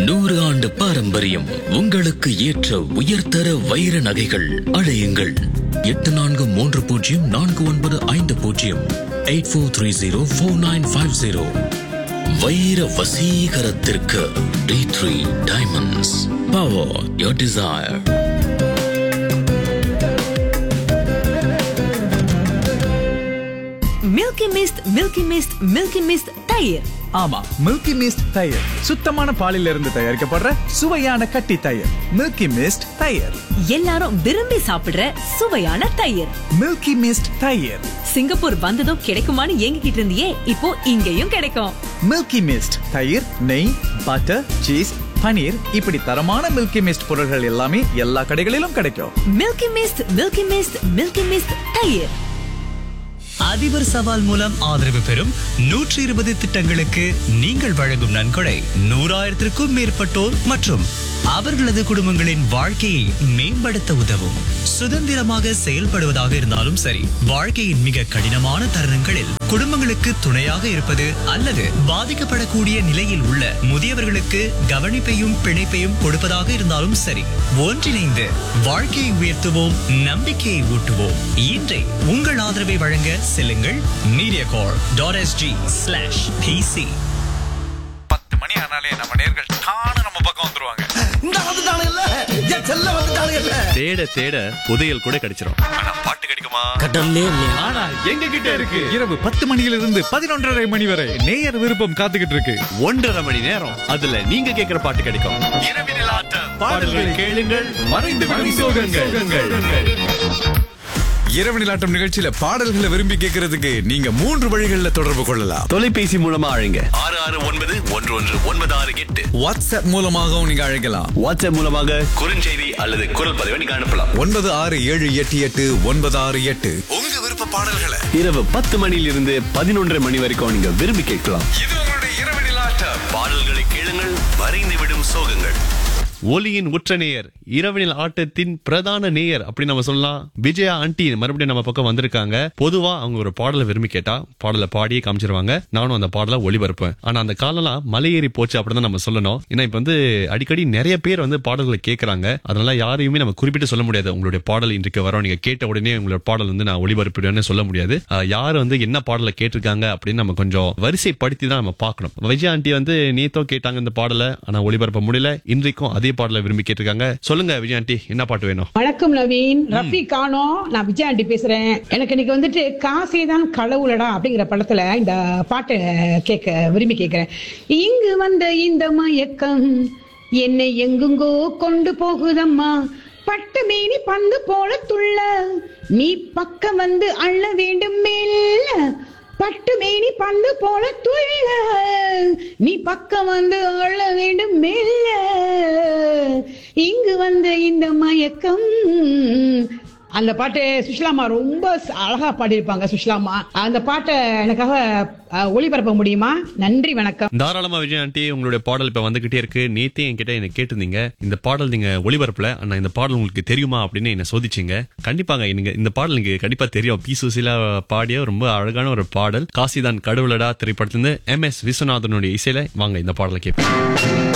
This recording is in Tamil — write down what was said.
நூறு ஆண்டு பாரம்பரியம் உங்களுக்கு ஏற்ற உயர்தர வைர நகைகள் அழையுங்கள் எட்டு நான்கு மூன்று பூஜ்ஜியம் நான்கு ஒன்பது ஐந்து பூஜ்ஜியம் eight four three zero four nine five zero வைர வசீகரத்திற்கு T three diamonds power your desire Milky Mist Milky Mist Milky Mist தயிர் ஆமா மில்கி மிஸ்ட் தயிர் சுத்தமான பாலில் இருந்து தயாரிக்கப்படுற சுவையான கட்டி தயிர் மில்கி மிஸ்ட் தயிர் எல்லாரும் விரும்பி சாப்பிடுற சுவையான தயிர் மில்கி மிஸ்ட் தயிர் சிங்கப்பூர் வந்ததும் கிடைக்குமான்னு ஏங்கிக்கிட்டு இருந்தியே இப்போ இங்கேயும் கிடைக்கும் மில்கி மிஸ்ட் தயிர் நெய் பட்டர் சீஸ் பனீர் இப்படி தரமான மில்கி மிஸ்ட் பொருட்கள் எல்லாமே எல்லா கடைகளிலும் கிடைக்கும் Milky Mist Milky Mist Milky Mist தயிர் அதிபர் சவால் மூலம் ஆதரவு பெறும் நூற்றி இருபது திட்டங்களுக்கு நீங்கள் வழங்கும் நன்கொடை நூறாயிரத்திற்கும் மேற்பட்டோர் மற்றும் அவர்களது குடும்பங்களின் வாழ்க்கையை மேம்படுத்த உதவும் சுதந்திரமாக செயல்படுவதாக இருந்தாலும் சரி வாழ்க்கையின் மிக கடினமான தருணங்களில் குடும்பங்களுக்கு துணையாக இருப்பது அல்லது பாதிக்கப்படக்கூடிய நிலையில் உள்ள முதியவர்களுக்கு கவனிப்பையும் பிணைப்பையும் கொடுப்பதாக இருந்தாலும் சரி ஒன்றிணைந்து வாழ்க்கையை உயர்த்துவோம் நம்பிக்கையை ஊட்டுவோம் இன்றை உங்கள் ஆதரவை வழங்க செல்லுங்கள் media car dot SG slash PC பத்து மணி ஆனாலே நம்ம நேர்கள் தானே நம்ம பக்கம் வந்துருவாங்க இந்த வந்துட்டானுங்கல்ல என் செல்ல வந்துட்டானுங்கல்ல தேட தேட புதையல் கூட கிடைச்சிரும் ஆனா பாட்டு கிடைக்குமா ஆனா எங்க கிட்ட இருக்கு இரவு பத்து மணியிலிருந்து பதினொன்றரை மணி வரை நேயர் விருப்பம் காத்துக்கிட்டு இருக்கு ஒன்றரை மணி நேரம் அதுல நீங்க கேக்குற பாட்டு கிடைக்கும் இரவினில் ஆட்டம் பாடல்கள் கேளுங்கள் மறைந்து விடும் சோகங்கள் இரவு நிலாட்டம் நிகழ்ச்சியில பாடல்களை விரும்பி கேட்கறதுக்கு நீங்க மூன்று வழிகளில் தொடர்பு கொள்ளலாம் தொலைபேசி மூலமா அழைங்க ஆறு ஆறு ஒன்பது ஒன்று ஒன்று ஒன்பது ஆறு எட்டு வாட்ஸ்அப் மூலமாகவும் நீங்க அழைக்கலாம் வாட்ஸ்அப் மூலமாக குறுஞ்செய்தி அல்லது குரல் பதிவை நீங்க அனுப்பலாம் ஒன்பது ஆறு ஏழு எட்டு எட்டு ஒன்பது ஆறு எட்டு உங்க விருப்ப பாடல்களை இரவு பத்து மணியிலிருந்து பதினொன்றரை மணி வரைக்கும் நீங்க விரும்பி கேட்கலாம் இது உங்களுடைய இரவினில் ஆட்டம் பாடல்களை கேளுங்கள் மறைந்து விடும் சோகங்கள் ஒலியின் உற்ற நேயர் இரவினில் ஆட்டத்தின் பிரதான நேயர் அப்படி நம்ம சொல்லலாம் விஜயா ஆண்டி மறுபடியும் நம்ம பக்கம் வந்திருக்காங்க பொதுவா அவங்க ஒரு பாடலை விரும்பி கேட்டா பாடலை பாடியே காமிச்சிருவாங்க நானும் அந்த பாடலை ஒளிபரப்பேன் ஆனா அந்த காலம்லாம் மலையேறி போச்சு அப்படின்னு நம்ம சொல்லணும் ஏன்னா இப்ப வந்து அடிக்கடி நிறைய பேர் வந்து பாடல்களை கேட்கறாங்க அதனால யாரையுமே நம்ம குறிப்பிட்டு சொல்ல முடியாது உங்களுடைய பாடல் இன்றைக்கு வரோம் நீங்க கேட்ட உடனே உங்களோட பாடல் வந்து நான் ஒளிபரப்பிடுவேன்னு சொல்ல முடியாது அஹ், யார் வந்து என்ன பாடலை கேட்டிருக்காங்க அப்படின்னு நம்ம கொஞ்சம் வரிசைப்படுத்தி தான் நம்ம பார்க்கணும் விஜய் ஆண்டி வந்து நேத்தோ கேட்டாங்க இந்த பாடலை ஆனா ஒளிபரப்ப முடியல இன்றைக்கும் அதே பாடலை விரும்பி கேட்டிருக்காங்க சொல்லுங்க விஜய் ஆண்டி என்ன பாட்டு வேணும் வணக்கம் நவீன் ரஃபி கானோ நான் விஜய் ஆண்டி பேசுறேன் எனக்கு இன்னைக்கு வந்துட்டு காசே தான் கடவுளடா அப்படிங்கிற படத்துல இந்த பாட்டை கேட்க விரும்பி கேட்கிறேன் இங்கு வந்த இந்த மயக்கம் என்னை எங்குங்கோ கொண்டு போகுதம்மா பட்டு மீனி பந்து போல துள்ள நீ பக்கம் வந்து அள்ள வேண்டும் மெல்ல பட்டு மேனி பந்து போல துள்ள நீ பக்கம் வந்து அள்ள வேண்டும் மெல்ல இங்கு வந்த இந்த மயக்கம் அந்த பாட்டு சுஷ்லாமா ரொம்ப ச- அழகா பாடியிருப்பாங்க சுஷ்லாமா அந்த பாட்டை எனக்காக அஹ், ஒளிபரப்ப முடியுமா நன்றி வணக்கம் தாராளமா விஜய் ஆண்டி உங்களுடைய பாடல் இப்ப வந்துகிட்டே இருக்கு நேத்தே என்கிட்ட என்ன கேட்டிருந்தீங்க இந்த பாடல் நீங்க ஒளிபரப்பல ஆனா இந்த பாடல் உங்களுக்கு தெரியுமா அப்படின்னு என்ன சோதிச்சீங்க கண்டிப்பாங்க நீங்க இந்த பாடல் நீங்க கண்டிப்பா தெரியும் பி சுசிலா பாடிய ரொம்ப அழகான ஒரு பாடல் காசிதான் கடவுளடா திரைப்படத்திலிருந்து எம் எஸ் விஸ்வநாதனுடைய இசையில வாங்க இந்த பாடலை கேட்போம்